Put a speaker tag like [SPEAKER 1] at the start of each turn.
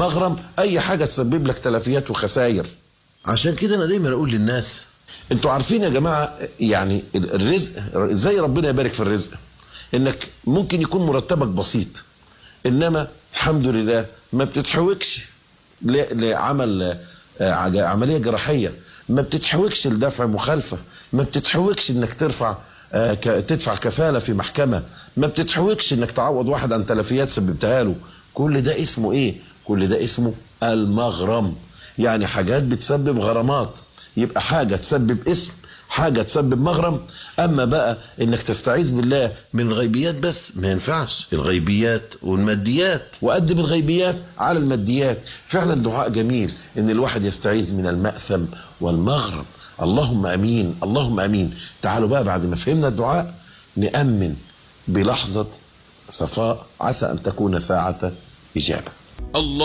[SPEAKER 1] مغرم اي حاجه تسبب لك تلفيات وخسائر
[SPEAKER 2] عشان كده انا دايما اقول للناس
[SPEAKER 1] انتوا عارفين يا جماعه يعني الرزق ازاي ربنا يبارك في الرزق انك ممكن يكون مرتبك بسيط انما الحمد لله ما بتتحوكش ل- لعمل آه، عج- عمليه جراحيه ما بتتحوكش لدفع مخالفه ما بتتحوكش انك ترفع آه، ك- تدفع كفاله في محكمه ما بتتحوكش انك تعوض واحد عن تلفيات سببتها له كل ده اسمه ايه كل ده اسمه المغرم يعني حاجات بتسبب غرامات يبقى حاجه تسبب اسم حاجه تسبب مغرم اما بقى انك تستعيذ بالله
[SPEAKER 2] من الغيبيات بس ما ينفعش الغيبيات والماديات
[SPEAKER 1] وقدم الغيبيات على الماديات فعلا دعاء جميل ان الواحد يستعيذ من المأثم والمغرم اللهم امين اللهم امين تعالوا بقى بعد ما فهمنا الدعاء نأمن بلحظة صفاء عسى ان تكون ساعة اجابة
[SPEAKER 3] الله